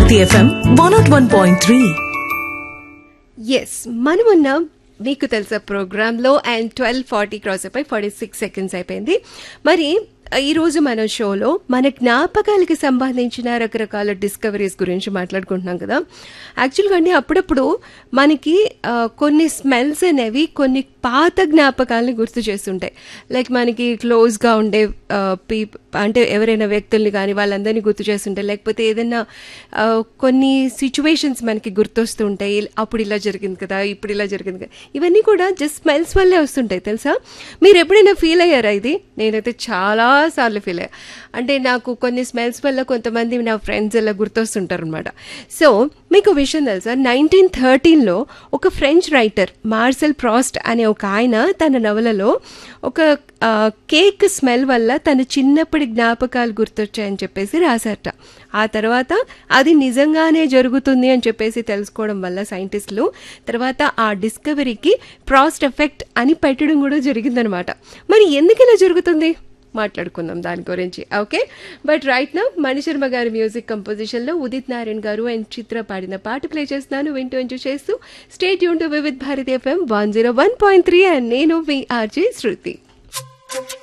Bharati FM one nought one point three ఎస్ మనమున్నాం మీకు తెలుసా ప్రోగ్రాంలో అండ్ ట్వెల్వ్ ఫార్టీ క్రాస్ అయిపోయి ఫార్టీ సిక్స్ సెకండ్స్ అయిపోయింది మరి ఈ రోజు మన షోలో మన జ్ఞాపకాలకి సంబంధించిన రకరకాల డిస్కవరీస్ గురించి మాట్లాడుకుంటున్నాం కదా యాక్చువల్గా అండి అప్పుడప్పుడు మనకి ఆ, కొన్ని స్మెల్స్ అనేవి కొన్ని పాత జ్ఞాపకాలని గుర్తు చేస్తుంటాయి లైక్ మనకి క్లోజ్గా ఉండే పీప్ అంటే ఎవరైనా వ్యక్తుల్ని కానీ వాళ్ళందరినీ గుర్తు చేస్తుంటాయి లేకపోతే ఏదైనా ఆ, కొన్ని సిచ్యువేషన్స్ మనకి గుర్తొస్తుంటాయి అప్పుడు ఇలా జరిగింది కదా ఇప్పుడు ఇలా జరిగింది కదా ఇవన్నీ కూడా జస్ట్ స్మెల్స్ వల్లే వస్తుంటాయి తెలుసా మీరు ఎప్పుడైనా ఫీల్ అయ్యారా ఇది నేనైతే చాలా సార్లు ఫీల్ అయ్యా అంటే నాకు కొన్ని స్మెల్స్ వల్ల కొంతమంది నా ఫ్రెండ్స్ ఇలా గుర్తొస్తుంటారు అనమాట సో మీకు విషయం తెలుసా నైన్టీన్ థర్టీన్లో ఒక ఫ్రెంచ్ రైటర్ మార్సెల్ ప్రాస్ట్ అనే ఒక ఆయన తన నవలలో ఒక ఆ, కేక్ స్మెల్ వల్ల తన చిన్నప్పటి జ్ఞాపకాలు గుర్తొచ్చాయని చెప్పేసి రాశారట ఆ తర్వాత అది నిజంగానే జరుగుతుంది అని చెప్పేసి తెలుసుకోవడం వల్ల సైంటిస్టులు తర్వాత ఆ డిస్కవరీకి ప్రాస్ట్ ఎఫెక్ట్ అని పెట్టడం కూడా జరిగిందనమాట మరి ఎందుకు ఇలా జరుగుతుంది మాట్లాడుకుందాం దాని గురించి ఓకే బట్ రైట్ నా మణిశర్మ గారి మ్యూజిక్ కంపోజిషన్లో ఉదిత్ నారాయణ్ గారు అండ్ చిత్ర పాడిన పాట ప్లే చేస్తున్నాను వింటూ ఎంజాయ్ చేస్తూ స్టేట్ యూన్ to Vividh Bharati FM one zero one point three and నేను మీ ఆర్జే శృతి